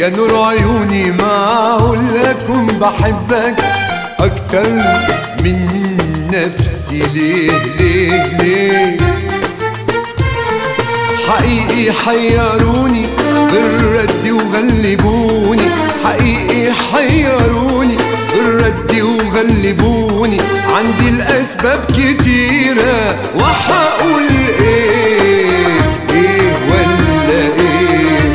يا نور عيوني معقول لكم بحبك أكتر من نفسي ليه ليه ليه حقيقي حيروني بالرد وغلبوني حقيقي حيروني بالرد وغلبوني عندي الأسباب كتيرة وحقول إيه إيه ولا إيه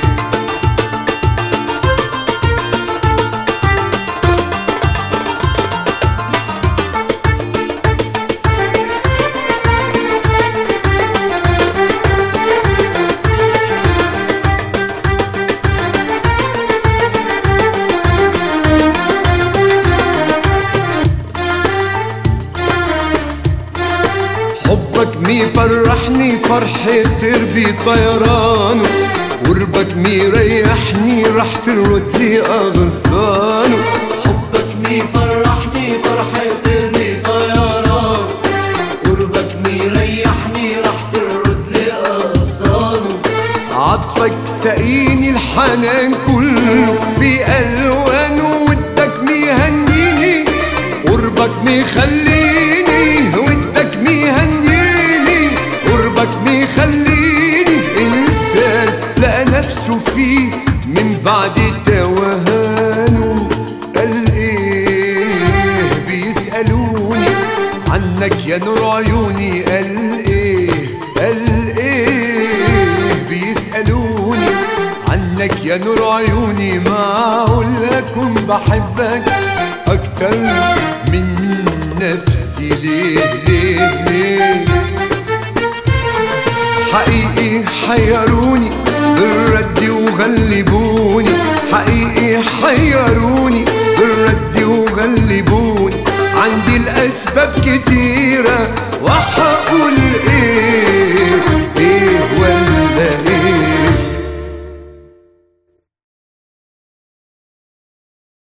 حبك ميفرحني فرحة تربي طيرانه قربك ميريحني راح ترد لي أغصانه حبك ميفرحني فرحة ترمي طيران قربك ميريحني راح ترد لي أغصانه عطفك سقيني الحنان كله بألوانه ودك ميهنيني قربك ميخليني ودك ميهنيني قربك ميخليني إنسان لقى نفسه فيه من بعد توهانه قال إيه بيسألوني عنك يا نور عيوني قال إيه قال إيه بيسألوني عنك يا نور عيوني معقول لكم بحبك أكتر من نفسي ليه ليه ليه حقيقي حيروني بالرد وغلبوني حقيقي حيروني